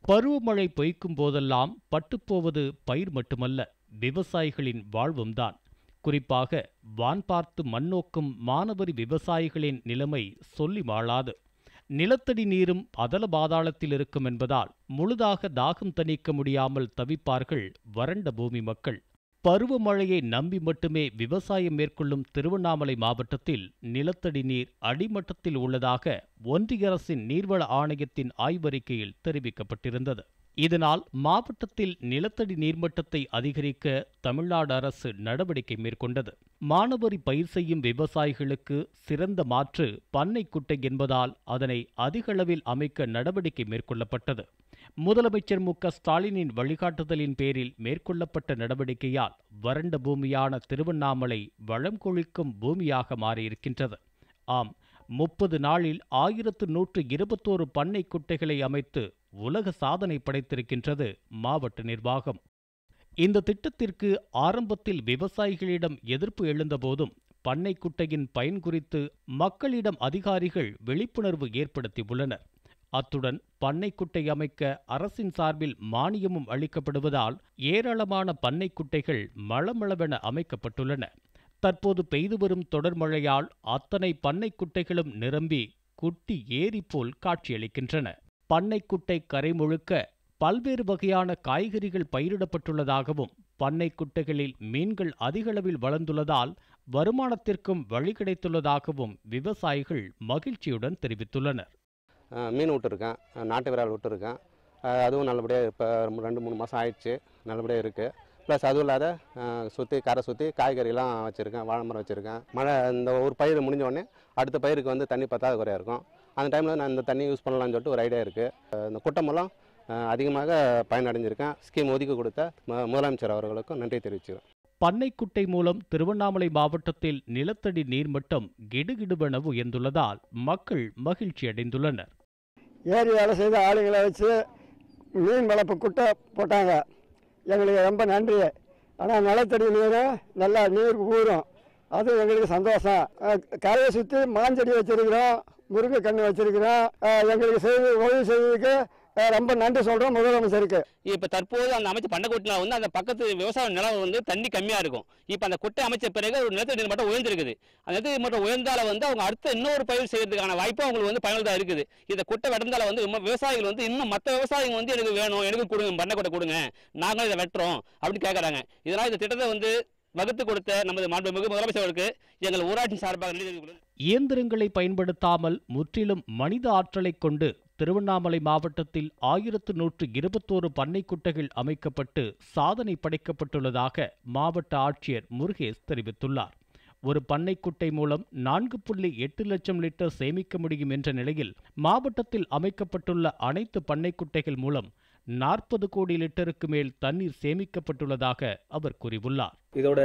பருவமழை பொய்க்கும் போதெல்லாம் பட்டுப்போவது பயிர் மட்டுமல்ல விவசாயிகளின் வாழ்வும்தான் குறிப்பாக வான் பார்த்து மண்ணோக்கும் மானவரி விவசாயிகளின் நிலைமை சொல்லி மாளாது நிலத்தடி நீரும் அதல பாதாளத்தில் இருக்கும் என்பதால் முழுதாக தாகம் தணிக்க முடியாமல் தவிப்பார்கள் வறண்ட பூமி மக்கள் பருவமழையை நம்பி மட்டுமே விவசாயம் மேற்கொள்ளும் திருவண்ணாமலை மாவட்டத்தில் நிலத்தடி நீர் அடிமட்டத்தில் உள்ளதாக ஒன்றிய அரசின் நீர்வள ஆணையத்தின் ஆய்வறிக்கையில் தெரிவிக்கப்பட்டிருந்தது இதனால் மாவட்டத்தில் நிலத்தடி நீர்மட்டத்தை அதிகரிக்க தமிழ்நாடு அரசு நடவடிக்கை மேற்கொண்டது மானவரி பயிர் செய்யும் விவசாயிகளுக்கு சிறந்த மாற்று பண்ணை குட்டை என்பதால் அதனை அதிகளவில் அமைக்க நடவடிக்கை மேற்கொள்ளப்பட்டது முதலமைச்சர் மு க ஸ்டாலினின் வழிகாட்டுதலின் பேரில் மேற்கொள்ளப்பட்ட நடவடிக்கையால் வறண்ட பூமியான திருவண்ணாமலை வளம் கொழிக்கும் பூமியாக மாறியிருக்கின்றது ஆம் முப்பது நாளில் ஆயிரத்து நூற்று இருபத்தோரு பண்ணை குட்டைகளை அமைத்து உலக சாதனை படைத்திருக்கின்றது மாவட்ட நிர்வாகம் இந்த திட்டத்திற்கு ஆரம்பத்தில் விவசாயிகளிடம் எதிர்ப்பு எழுந்தபோதும் பண்ணை குட்டையின் பயன் குறித்து மக்களிடம் அதிகாரிகள் விழிப்புணர்வு ஏற்படுத்தியுள்ளனர் அத்துடன் பண்ணைக்குட்டை அமைக்க அரசின் சார்பில் மானியமும் அளிக்கப்படுவதால் ஏராளமான பண்ணைக்குட்டைகள் மளமளவென அமைக்கப்பட்டுள்ளன தற்போது பெய்து வரும் தொடர் மழையால் அத்தனை பண்ணைக்குட்டைகளும் நிரம்பி குட்டி ஏரி போல் காட்சியளிக்கின்றன பண்ணைக்குட்டை கரை முழுக்க பல்வேறு வகையான காய்கறிகள் பயிரிடப்பட்டுள்ளதாகவும் பண்ணைக்குட்டைகளில் மீன்கள் அதிகளவில் வளர்ந்துள்ளதால் வருமானத்திற்கும் வழி கிடைத்துள்ளதாகவும் விவசாயிகள் மகிழ்ச்சியுடன் தெரிவித்துள்ளனர் அஹ் மீன் விட்டுருக்கேன் அஹ் நாட்டு விரால் விட்டுருக்கேன் அஹ் அதுவும் நல்லபடியாக இப்போ ரெண்டு மூணு மாதம் ஆயிடுச்சு நல்லபடியாக இருக்குது ப்ளஸ் அதுவும் இல்லாத சுற்றி கரை சுற்றி காய்கறிலாம் வச்சுருக்கேன் வாழை மரம் வச்சுருக்கேன் மழை இந்த ஒரு பயிர் முடிஞ்ச உடனே அடுத்த பயிருக்கு வந்து தண்ணி பத்தாத குறையாக இருக்கும் அந்த டைமில் நான் இந்த தண்ணி யூஸ் பண்ணலாம்னு சொல்லிட்டு ஒரு ஐடியா இருக்குது இந்த குட்டமெல்லாம் அஹ் அதிகமாக பயனடைஞ்சிருக்கேன் ஸ்கீம் ஒதுக்கி கொடுத்த ம- முதலமைச்சர் அவர்களுக்கும் நன்றி தெரிவிச்சுக்கிறேன் பண்ணைக்குட்டை மூலம் திருவண்ணாமலை மாவட்டத்தில் நிலத்தடி நீர்மட்டம் கிடுகிடுவென உயர்ந்துள்ளதால் மக்கள் மகிழ்ச்சி அடைந்துள்ளனர் ஏரி வேலை செய்த ஆளுங்களை வச்சு மீன் வளர்ப்பு குட்டை போட்டாங்க எங்களுக்கு ரொம்ப நன்றி ஆனால் நிலத்தடி நீர் நல்லா நீர் ஊறும் அது எங்களுக்கு சந்தோஷம் அஹ் கரையை சுற்றி மாஞ்செடி வச்சிருக்கிறோம் முருங்கை கன்று வச்சிருக்கிறோம் அஹ் எங்களுக்கு செய்து உதவி செய்ததுக்கு அஹ் ரொம்ப நன்றி சொல்கிறோம் முதலமைச்சருக்கு இப்போ தற்போது அந்த அமைச்சர் பண்ணை கொட்டினா வந்து அந்த பக்கத்து விவசாய நிலம் வந்து தண்ணி கம்மியாக இருக்கும் இப்போ அந்த குட்டை அமைச்ச பிறகு ஒரு நிலத்தடி நீர் மட்டும் உயர்ந்திருக்குது அந்த நிலத்தடி நீர் மட்டும் உயர்ந்தால வந்து அவங்க அடுத்த இன்னொரு பயிர் செய்யறதுக்கான வாய்ப்பு அவங்களுக்கு வந்து பயனுள்ளதாக இருக்குது இந்த குட்டை வெட்டந்தால வந்து ரொம்ப விவசாயிகள் வந்து இன்னும் மற்ற விவசாயிகள் வந்து எனக்கு வேணும் எனக்கு கொடுங்க பண்ணை கொட்டை கொடுங்க நாங்களும் இதை வெட்டுறோம் அப்படின்னு கேட்குறாங்க இதனால் இந்த திட்டத்தை வந்து வகுத்து கொடுத்த நமது மாண்புமிகு முதலமைச்சர்களுக்கு எங்கள் ஊராட்சி சார்பாக நன்றி தெரிவித்துக் கொள்கிறேன். இயந்திரங்களை பயன்படுத்தாமல் முற்றிலும் மனித ஆற்றலைக் கொண்டு திருவண்ணாமலை மாவட்டத்தில் ஆயிரத்து நூற்று இருபத்தோரு பண்ணைக்குட்டைகள் அமைக்கப்பட்டு சாதனை படைக்கப்பட்டுள்ளதாக மாவட்ட ஆட்சியர் முருகேஷ் தெரிவித்துள்ளார் ஒரு பண்ணைக்குட்டை மூலம் நான்கு புள்ளி எட்டு லட்சம் லிட்டர் சேமிக்க முடியும் என்ற நிலையில் மாவட்டத்தில் அமைக்கப்பட்டுள்ள அனைத்து பண்ணைக்குட்டைகள் மூலம் நாற்பது கோடி லிட்டருக்கு மேல் தண்ணீர் சேமிக்கப்பட்டுள்ளதாக அவர் கூறியுள்ளார் இதோட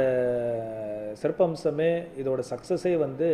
சிறப்பம்சமே இதோட சக்ஸஸே வந்து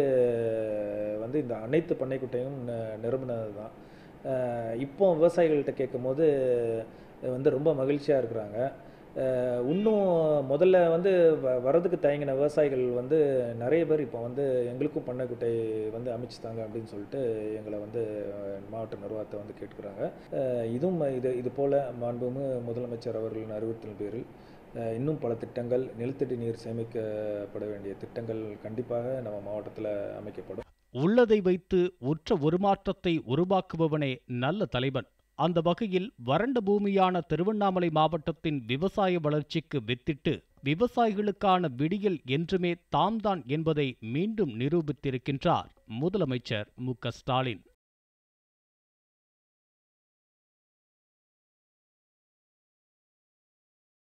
வந்து இந்த அனைத்து பண்ணைக்குட்டையும் ந- நிரம்பினது தான் இப்போ விவசாயிகள்கிட்ட கேட்கும்போது வந்து ரொம்ப மகிழ்ச்சியாக இருக்கிறாங்க அஹ் இன்னும் முதல்ல வந்து வ வரதுக்கு தயங்கின விவசாயிகள் வந்து நிறைய பேர் இப்போ வந்து எங்களுக்கும் பண்ணைக்குட்டை வந்து அமைச்சு தாங்க அப்படின்னு சொல்லிட்டு எங்களை வந்து அஹ், மாவட்ட நிர்வாகத்தை வந்து கேட்டுக்கிறாங்க அஹ் இதுவும் இது இது போல் மாண்புமிகு முதலமைச்சர் அவர்களின் அறிவுறுத்தல் பேரில் அஹ் இன்னும் பல திட்டங்கள் நிலத்தடி நீர் சேமிக்கப்பட வேண்டிய திட்டங்கள் கண்டிப்பாக நம்ம மாவட்டத்தில் அமைக்கப்படும் உள்ளதை வைத்து உற்ற உருமாற்றத்தை உருவாக்குபவனே நல்ல தலைவன் அந்த வகையில் வறண்ட பூமியான திருவண்ணாமலை மாவட்டத்தின் விவசாய வளர்ச்சிக்கு வித்திட்டு விவசாயிகளுக்கான விடியல் என்றுமே தாம்தான் என்பதை மீண்டும் நிரூபித்திருக்கின்றார் முதலமைச்சர் மு க ஸ்டாலின்